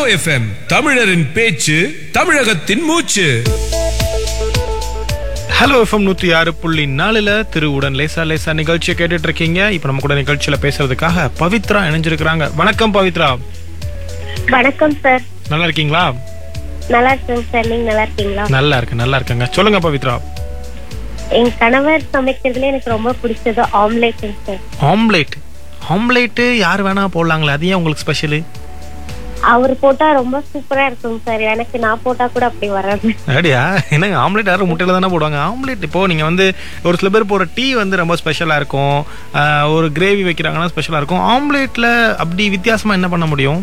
FM தமிழரின் பேச்சு தமிழகத்தின் மூச்சு ஹலோ எஃப்எம் நூத்தி ஆறு புள்ளி நாலுல திருவுடன் லேசா லேசா நிகழ்ச்சியை கேட்டுட்டு இருக்கீங்க இப்ப நம்ம கூட நிகழ்ச்சியில பேசுறதுக்காக பவித்ரா இணைஞ்சிருக்கிறாங்க வணக்கம் பவித்ரா வணக்கம் சார் நல்லா இருக்கீங்களா நல்லா இருக்கேங்க சார் நீங்க நல்லா இருக்கீங்களா நல்லா இருக்கு நல்லா இருக்குங்க சொல்லுங்க பவித்ரா என் கணவர் சமைக்கிறதுல எனக்கு ரொம்ப பிடிச்சது ஆம்லேட்டுங்க சார் ஆம்லேட் ஆம்லேட்டு யார் வேணா போடலாங்களே அது ஏன் உங்களுக்கு ஸ்பெஷலு அவர் போட்டா ரொம்ப சூப்பரா இருக்குங்க சார் எனக்கு நான் போட்டா கூட அப்படி வராது அப்படியா என்னங்க ஆம்லேட் யாரும் முட்டையில தானே போடுவாங்க ஆம்லேட் இப்போ நீங்க வந்து ஒரு சில பேர் போடுற டீ வந்து ரொம்ப ஸ்பெஷலா இருக்கும் ஆஹ் ஒரு கிரேவி வைக்கிறாங்கன்னா ஸ்பெஷலா இருக்கும் ஆம்லேட்ல அப்படி வித்தியாசமா என்ன பண்ண முடியும்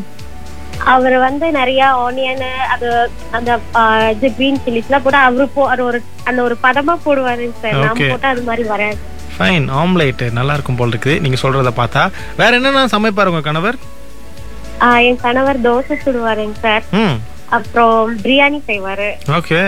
அவர் வந்து நிறைய ஆனியன் அது அந்த ஆ, இது கிரீன் சில்லிஸ்லாம் போட்டு அவரு போ அது ஒரு அந்த ஒரு பதமா போடுவாருங்க சார் நான் Okay. போட்டா அது மாதிரி வராது ஃபைன் ஆம்லேட் நல்லா இருக்கும் போல் இருக்குது நீங்க சொல்றத பார்த்தா வேற என்னென்ன சமைப்பாரு உங்க கணவர் ஆ, என் கணவர் தோசை சுடுவாருங்க சார் ம் அப்புறம் பிரியாணி செய்வாரு ஓகே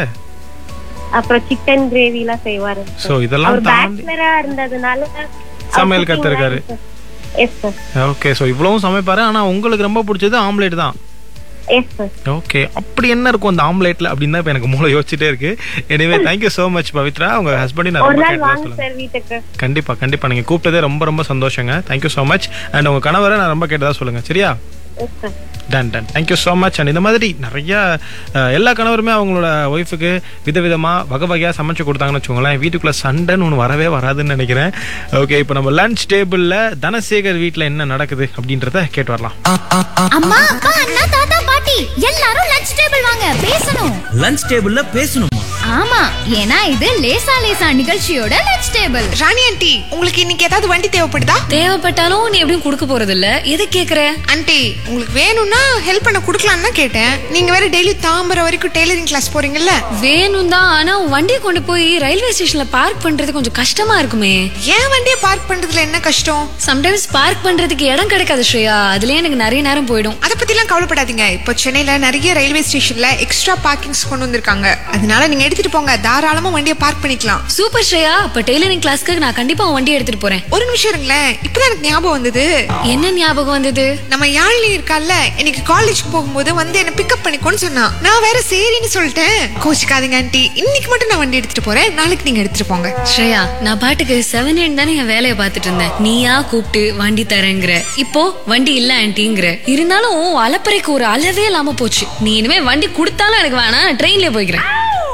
அப்புறம் சிக்கன் கிரேவி எல்லாம் செய்வாரு ஸோ இதெல்லாம் அவர் தாண்டி பேச்சுலரா இருந்ததுனால சமையல் கத்திருக்காரு. எஸ் சார் ஓகே ஸோ இவ்வளவும் சமைப்பாரு ஆனா உங்களுக்கு ரொம்ப பிடிச்சது ஆம்லேட் தான் எஸ் சார் ஓகே அப்படி என்ன இருக்கும் அந்த ஆம்லேட்ல அப்படின்னு தான் இப்போ எனக்கு மூளை யோசிச்சுட்டே இருக்கு anyway thank you so much Pavithra உங்க ஹஸ்பண்டையும் நான் ஒரு ரொம்ப நாள் கேட்டதா வாங்க சொல்லுங்க சார் வீட்டுக்கு கண்டிப்பா கண்டிப்பா நீங்க கூப்பிட்டதே ரொம்ப ரொம்ப சந்தோஷங்க தேங்க்யூ ஸோ மச் அண்ட் உங்க கணவரை நான் ரொம்ப கேட்டதா சொல்லுங்க சரியா yes sir done done thank you so much and இந்த மாதிரி நிறைய அஹ், எல்லா கணவருமே அவங்களோட ஒய்ஃபுக்கு விதவிதமாக வகை வகையாக சமைச்சு கொடுத்தாங்கன்னு வச்சுக்கோங்களேன் வீட்டுக்குள்ளே சண்டைன்னு ஒன்று வரவே வராதுன்னு நினைக்கிறேன் ஓகே இப்போ நம்ம லஞ்ச் டேபிளில் தனசேகர் வீட்டில் என்ன நடக்குது அப்படின்றத கேட்டு வரலாம் அம்மா அப்பா அண்ணா தாத்தா பாட்டி எல்லாரும் லஞ்ச் டேபிள் வாங்க பேசணும் லஞ்ச் டேபிள்ல பேசணுமா ஆமா ஏன்னா இது லேசா லேசா நிகழ்ச்சியோட லஞ்ச் டேபிள் ராணி ஆண்டி உங்களுக்கு இன்னைக்கு ஏதாவது வண்டி தேவைப்படுதா தேவைப்பட்டாலும் நீ எப்படியும் கொடுக்க போறது இல்ல எது கேக்குற ஆண்டி உங்களுக்கு வேணும்னா ஹெல்ப் பண்ண கொடுக்கலான்னு தான் கேட்டேன் நீங்க வேற டெய்லி தாம்பரம் வரைக்கும் டெய்லரிங் கிளாஸ் போறீங்கல்ல வேணும் தான் ஆனா உன் வண்டியை கொண்டு போய் ரயில்வே ஸ்டேஷன்ல பார்க் பண்றது கொஞ்சம் கஷ்டமா இருக்குமே ஏன் வண்டியை பார்க் பண்றதுல என்ன கஷ்டம் சம்டைம்ஸ் பார்க் பண்றதுக்கு இடம் கிடைக்காது ஸ்ரேயா அதுலயே எனக்கு நிறைய நேரம் போயிடும் அதை பத்திலாம் கவலைப்படாதீங்க இப்போ சென்னையில நிறைய ரயில்வே ஸ்டேஷன்ல எக்ஸ்ட்ரா பார்க்கிங்ஸ் கொண்டு வந்திருக்காங்க அதனால நீங்க எடுத்துட்டு போங்க தாராளமா வண்டியை பார்க் பண்ணிக்கலாம் சூப்பர் ஸ்ரேயா அப்ப டெய்லரிங் கிளாஸ்க்கு நான் கண்டிப்பா உன் வண்டியை எடுத்துட்டு போறேன் ஒரு நிமிஷம் இருங்களேன் இப்பதான் எனக்கு ஞாபகம் வந்தது என்ன ஞாபகம் வந்தது நம்ம யாழினி இருக்கால்ல இன்னைக்கு காலேஜ்க்கு போகும்போது வந்து என்ன பிக்கப் பண்ணிக்கோன்னு சொன்னான் நான் வேற சரின்னு சொல்லிட்டேன் கோச்சிக்காதீங்க ஆண்டி இன்னைக்கு மட்டும் நான் வண்டி எடுத்துட்டு போறேன் நாளைக்கு நீங்க எடுத்துட்டு போங்க ஸ்ரேயா நான் பாட்டுக்கு செவன் எயிட் தானே என் வேலையை பார்த்துட்டு இருந்தேன் நீயா கூப்பிட்டு வண்டி தரேங்கிற இப்போ வண்டி இல்ல ஆன்ட்டிங்கிற இருந்தாலும் உன் அலப்பறைக்கு ஒரு அளவே இல்லாம போச்சு நீ இனிமே வண்டி கொடுத்தாலும் எனக்கு வேணாம் ட்ரெயின்ல போய்க்கிறேன்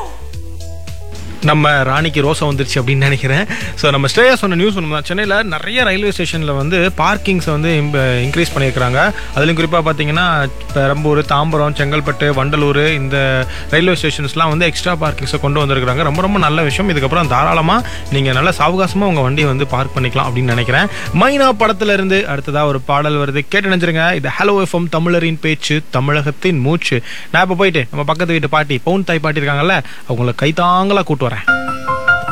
நம்ம ராணிக்கு ரோசம் வந்துருச்சு அப்படின்னு நினைக்கிறேன் ஸோ நம்ம ஸ்டேயா சொன்ன நியூஸ் ஒன்று தான் சென்னையில் நிறைய ரயில்வே ஸ்டேஷனில் வந்து பார்க்கிங்ஸை வந்து இன்க்ரீஸ் பண்ணியிருக்கிறாங்க அதுலேயும் குறிப்பாக பார்த்தீங்கன்னா பெரம்பூர் தாம்பரம் செங்கல்பட்டு வண்டலூர் இந்த ரயில்வே ஸ்டேஷன்ஸ்லாம் வந்து எக்ஸ்ட்ரா பார்க்கிங்ஸை கொண்டு வந்திருக்கிறாங்க ரொம்ப ரொம்ப நல்ல விஷயம் இதுக்கப்புறம் தாராளமாக நீங்கள் நல்லா சாவகாசமாக உங்கள் வண்டியை வந்து பார்க் பண்ணிக்கலாம் அப்படின்னு நினைக்கிறேன் மைனா படத்துல இருந்து அடுத்ததாக ஒரு பாடல் வருது கேட்டு நினைச்சிருங்க இது ஹலோ எஃப்எம் தமிழரின் பேச்சு தமிழகத்தின் மூச்சு நான் இப்போ போயிட்டு நம்ம பக்கத்து வீட்டு பாட்டி பவுன் தாய் பாட்டி இருக்காங்கல்ல அவங்கள கைத்தாங்களா கூட்டு வரேன்